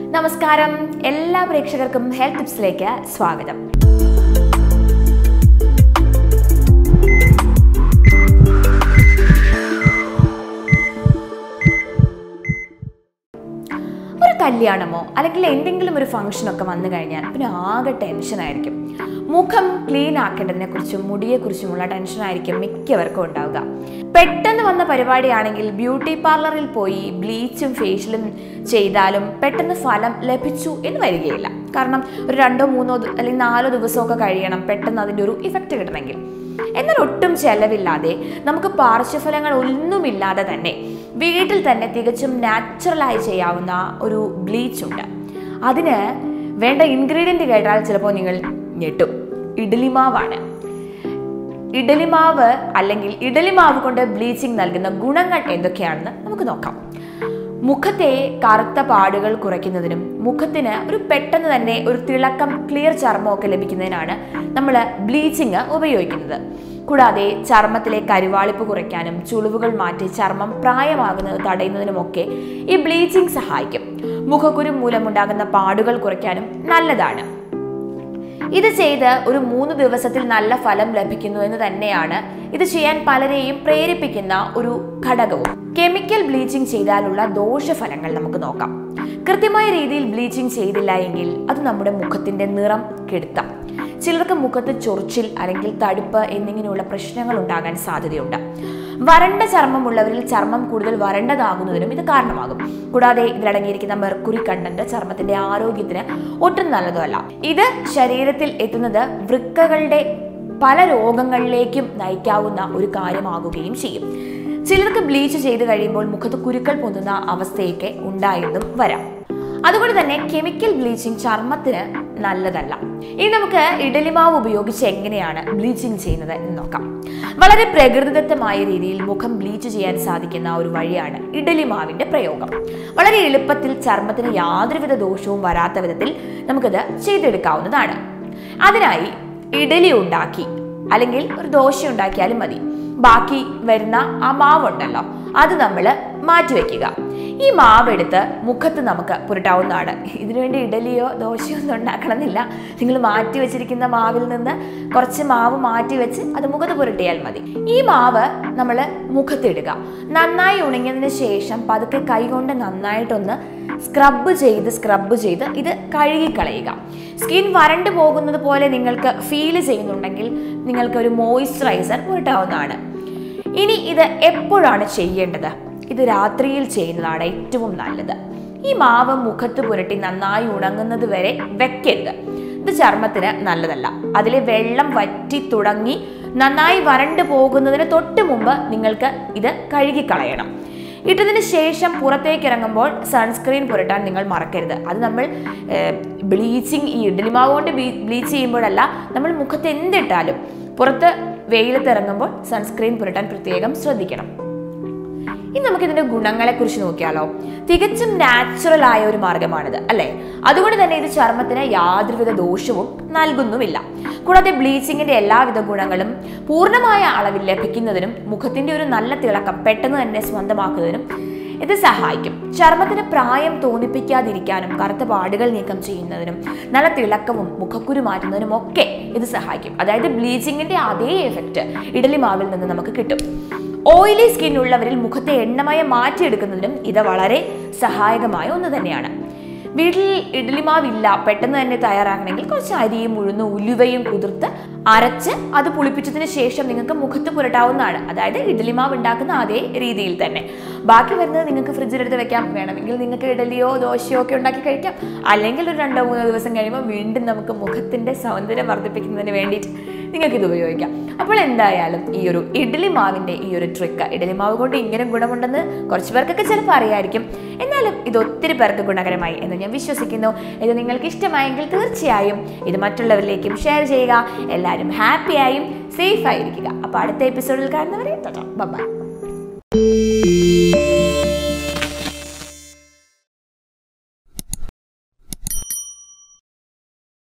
നമസ്കാരം എല്ലാ പ്രേക്ഷകർക്കും ഹെൽത്ത് ടിപ്സിലേക്ക് സ്വാഗതം ഒരു കല്യാണമോ അല്ലെങ്കിൽ എന്തെങ്കിലും ഒരു ഫംഗ്ഷനൊക്കെ വന്നു കഴിഞ്ഞാൽ പിന്നെ ആകെ ടെൻഷനായിരിക്കും മുഖം ക്ലീൻ ആക്കേണ്ടതിനെ കുറിച്ചും മുടിയെക്കുറിച്ചുമുള്ള ടെൻഷനായിരിക്കും മിക്കവർക്കും ഉണ്ടാവുക പെട്ടെന്ന് വന്ന പരിപാടിയാണെങ്കിൽ ബ്യൂട്ടി പാർലറിൽ പോയി ബ്ലീച്ചും ഫേഷ്യലും ചെയ്താലും പെട്ടെന്ന് ഫലം ലഭിച്ചു എന്ന് വരികയില്ല കാരണം ഒരു രണ്ടോ മൂന്നോ ദി- അല്ലെങ്കിൽ നാലോ ദിവസമൊക്കെ കഴിയണം പെട്ടെന്ന് അതിൻ്റെ ഒരു ഇഫക്റ്റ് കിട്ടണമെങ്കിൽ എന്നാൽ ഒട്ടും ചെലവില്ലാതെ നമുക്ക് പാർശ്വഫലങ്ങൾ ഒന്നുമില്ലാതെ തന്നെ വീട്ടിൽ തന്നെ തികച്ചും നാച്ചുറലായി ചെയ്യാവുന്ന ഒരു ബ്ലീച്ച് ഉണ്ട് അതിന് വേണ്ട ഇൻഗ്രീഡിയൻറ്റ് കേട്ടാൽ ചിലപ്പോൾ നിങ്ങൾ ഞെട്ടും ഇഡ്ഡലിമാവാണ് ഇഡലിമാവ് അല്ലെങ്കിൽ ഇഡലിമാവ് കൊണ്ട് ബ്ലീച്ചിങ് നൽകുന്ന ഗുണങ്ങൾ എന്തൊക്കെയാണെന്ന് നമുക്ക് നോക്കാം മുഖത്തെ കറുത്ത പാടുകൾ കുറയ്ക്കുന്നതിനും മുഖത്തിന് ഒരു പെട്ടെന്ന് തന്നെ ഒരു തിളക്കം ക്ലിയർ ചർമ്മമൊക്കെ ലഭിക്കുന്നതിനാണ് നമ്മൾ ബ്ലീച്ചിങ് ഉപയോഗിക്കുന്നത് കൂടാതെ ചർമ്മത്തിലെ കരുവാളിപ്പ് കുറയ്ക്കാനും ചുളിവുകൾ മാറ്റി ചർമ്മം പ്രായമാകുന്നത് തടയുന്നതിനുമൊക്കെ ഈ ബ്ലീച്ചിങ് സഹായിക്കും മുഖക്കുരു മൂലമുണ്ടാകുന്ന പാടുകൾ കുറയ്ക്കാനും നല്ലതാണ് ഇത് ചെയ്ത് ഒരു മൂന്ന് ദിവസത്തിൽ നല്ല ഫലം ലഭിക്കുന്നു എന്ന് തന്നെയാണ് ഇത് ചെയ്യാൻ പലരെയും പ്രേരിപ്പിക്കുന്ന ഒരു ഘടകവും കെമിക്കൽ ബ്ലീച്ചിങ് ചെയ്താലുള്ള ദോഷഫലങ്ങൾ നമുക്ക് നോക്കാം കൃത്യമായ രീതിയിൽ ബ്ലീച്ചിങ് ചെയ്തില്ല എങ്കിൽ അത് നമ്മുടെ മുഖത്തിന്റെ നിറം കെടുത്താം ചിലർക്ക് മുഖത്ത് ചൊറിച്ചിൽ അല്ലെങ്കിൽ തടുപ്പ് എന്നിങ്ങനെയുള്ള പ്രശ്നങ്ങൾ ഉണ്ടാകാൻ സാധ്യതയുണ്ട് വരണ്ട ചർമ്മമുള്ളവരിൽ ചർമ്മം കൂടുതൽ വരണ്ടതാകുന്നതിനും ഇത് കാരണമാകും കൂടാതെ ഇതിലടങ്ങിയിരിക്കുന്ന മെർക്കുറി കണ്ടന്റ് ചർമ്മത്തിന്റെ ആരോഗ്യത്തിന് ഒട്ടും നല്ലതുമല്ല ഇത് ശരീരത്തിൽ എത്തുന്നത് വൃക്കകളുടെ പല രോഗങ്ങളിലേക്കും നയിക്കാവുന്ന ഒരു കാര്യമാകുകയും ചെയ്യും ചിലർക്ക് ബ്ലീച്ച് ചെയ്ത് കഴിയുമ്പോൾ മുഖത്ത് കുരുക്കൾ പൊന്തുന്ന അവസ്ഥയൊക്കെ ഉണ്ടായെന്നും വരാം അതുകൊണ്ട് തന്നെ കെമിക്കൽ ബ്ലീച്ചിങ് ചർമ്മത്തിന് നല്ലതല്ല ഇനി നമുക്ക് ഇഡലിമാവ് ഉപയോഗിച്ച് എങ്ങനെയാണ് ബ്ലീച്ചിങ് ചെയ്യുന്നത് എന്ന് നോക്കാം വളരെ പ്രകൃതിദത്തമായ രീതിയിൽ മുഖം ബ്ലീച്ച് ചെയ്യാൻ സാധിക്കുന്ന ഒരു വഴിയാണ് ഇഡലിമാവിന്റെ പ്രയോഗം വളരെ എളുപ്പത്തിൽ ചർമ്മത്തിന് യാതൊരുവിധ ദോഷവും വരാത്ത വിധത്തിൽ നമുക്കിത് ചെയ്തെടുക്കാവുന്നതാണ് അതിനായി ഇഡലി ഉണ്ടാക്കി അല്ലെങ്കിൽ ഒരു ദോശ ഉണ്ടാക്കിയാലും മതി ബാക്കി വരുന്ന ആ മാവുണ്ടല്ലോ അത് നമ്മൾ മാറ്റിവെക്കുക ഈ മാവെടുത്ത് മുഖത്ത് നമുക്ക് പുരട്ടാവുന്നതാണ് ഇതിനുവേണ്ടി ഇഡലിയോ ദോശയോ ഒന്നും ഉണ്ടാക്കണമെന്നില്ല നിങ്ങൾ മാറ്റി വെച്ചിരിക്കുന്ന മാവിൽ നിന്ന് കുറച്ച് മാവ് മാറ്റി വെച്ച് അത് മുഖത്ത് പുരട്ടിയാൽ മതി ഈ മാവ് നമ്മൾ മുഖത്തിടുക നന്നായി ഉണങ്ങിയതിന് ശേഷം പതുക്കെ കൈകൊണ്ട് നന്നായിട്ടൊന്ന് സ്ക്രബ് ചെയ്ത് സ്ക്രബ് ചെയ്ത് ഇത് കഴുകിക്കളയുക സ്കിൻ വരണ്ടു പോകുന്നത് പോലെ നിങ്ങൾക്ക് ഫീൽ ചെയ്യുന്നുണ്ടെങ്കിൽ നിങ്ങൾക്ക് ഒരു മോയിസ്ചറൈസർ പുരട്ടാവുന്നതാണ് ഇനി ഇത് എപ്പോഴാണ് ചെയ്യേണ്ടത് ഇത് രാത്രിയിൽ ചെയ്യുന്നതാണ് ഏറ്റവും നല്ലത് ഈ മാവ് മുഖത്ത് പുരട്ടി നന്നായി ഉണങ്ങുന്നത് വരെ വെക്കരുത് ഇത് ചർമ്മത്തിന് നല്ലതല്ല അതിലെ വെള്ളം വറ്റി തുടങ്ങി നന്നായി വരണ്ടു പോകുന്നതിന് തൊട്ട് മുമ്പ് നിങ്ങൾക്ക് ഇത് കഴുകിക്കളയണം ഇട്ടതിന് ശേഷം പുറത്തേക്ക് ഇറങ്ങുമ്പോൾ സൺസ്ക്രീൻ പുരട്ടാൻ നിങ്ങൾ മറക്കരുത് അത് നമ്മൾ ബ്ലീച്ചിങ് ഈ ഇഡ്ഡലിമാവ് കൊണ്ട് ബ്ലീച്ച് ചെയ്യുമ്പോഴല്ല നമ്മൾ മുഖത്ത് എന്തിട്ടാലും പുറത്ത് വെയിലത്ത് ഇറങ്ങുമ്പോൾ സൺസ്ക്രീൻ പുരട്ടാൻ പ്രത്യേകം ശ്രദ്ധിക്കണം ഇനി നമുക്ക് ഇതിന്റെ ഗുണങ്ങളെ കുറിച്ച് നോക്കിയാലോ തികച്ചും നാച്ചുറൽ ആയ ഒരു മാർഗമാണിത് അല്ലെ അതുകൊണ്ട് തന്നെ ഇത് ചർമ്മത്തിന് യാതൊരുവിധ ദോഷവും നൽകുന്നുമില്ല കൂടാതെ ബ്ലീച്ചിങ്ങിന്റെ എല്ലാവിധ ഗുണങ്ങളും പൂർണ്ണമായ അളവിൽ ലഭിക്കുന്നതിനും മുഖത്തിന്റെ ഒരു നല്ല തിളക്കം പെട്ടെന്ന് തന്നെ സ്വന്തമാക്കുന്നതിനും ഇത് സഹായിക്കും ചർമ്മത്തിന് പ്രായം തോന്നിപ്പിക്കാതിരിക്കാനും കറുത്ത പാടുകൾ നീക്കം ചെയ്യുന്നതിനും നല്ല തിളക്കവും മുഖക്കുരു മാറ്റുന്നതിനും ഒക്കെ ഇത് സഹായിക്കും അതായത് ബ്ലീച്ചിങ്ങിന്റെ അതേ എഫക്റ്റ് ഇഡലി മാവിൽ നിന്ന് നമുക്ക് കിട്ടും ഓയിലി സ്കിൻ ഉള്ളവരിൽ മുഖത്തെ എണ്ണമയം മാറ്റിയെടുക്കുന്നതിനും ഇത് വളരെ സഹായകമായ ഒന്ന് തന്നെയാണ് വീട്ടിൽ ഇഡ്ഡലിമാവില്ല പെട്ടെന്ന് തന്നെ തയ്യാറാക്കണമെങ്കിൽ കുറച്ച് അരിയും ഉഴുന്നും ഉലുവയും കുതിർത്ത് അരച്ച് അത് പുളിപ്പിച്ചതിന് ശേഷം നിങ്ങൾക്ക് മുഖത്ത് പുരട്ടാവുന്നതാണ് അതായത് ഇഡ്ഡലിമാവ് ഉണ്ടാക്കുന്ന അതേ രീതിയിൽ തന്നെ ബാക്കി വരുന്നത് നിങ്ങൾക്ക് ഫ്രിഡ്ജിലെടുത്ത് വെക്കാം വേണമെങ്കിൽ നിങ്ങൾക്ക് ഇഡലിയോ ദോശയോ ഒക്കെ ഉണ്ടാക്കി കഴിക്കാം അല്ലെങ്കിൽ ഒരു രണ്ടോ മൂന്നോ ദിവസം കഴിയുമ്പോൾ വീണ്ടും നമുക്ക് മുഖത്തിന്റെ സൗന്ദര്യം വർദ്ധിപ്പിക്കുന്നതിന് വേണ്ടിയിട്ട് നിങ്ങൾക്ക് ഇത് ഉപയോഗിക്കാം അപ്പോൾ എന്തായാലും ഈ ഒരു ഇഡ്ഡലി മാവിന്റെ ഈ ഒരു ട്രിക്ക് ഇഡ്ഡലി മാവ് കൊണ്ട് ഇങ്ങനെ ഗുണമുണ്ടെന്ന് കുറച്ച് പേർക്കൊക്കെ ചിലപ്പോൾ അറിയായിരിക്കും എന്നാലും ഇത് ഒത്തിരി പേർക്ക് ഗുണകരമായി എന്ന് ഞാൻ വിശ്വസിക്കുന്നു ഇത് നിങ്ങൾക്ക് ഇഷ്ടമായെങ്കിൽ തീർച്ചയായും ഇത് മറ്റുള്ളവരിലേക്കും ഷെയർ ചെയ്യുക എല്ലാവരും ഹാപ്പിയായും സേഫ് ആയിരിക്കുക അപ്പോൾ അടുത്ത എപ്പിസോഡിൽ കാണുന്നവരെ ബൈ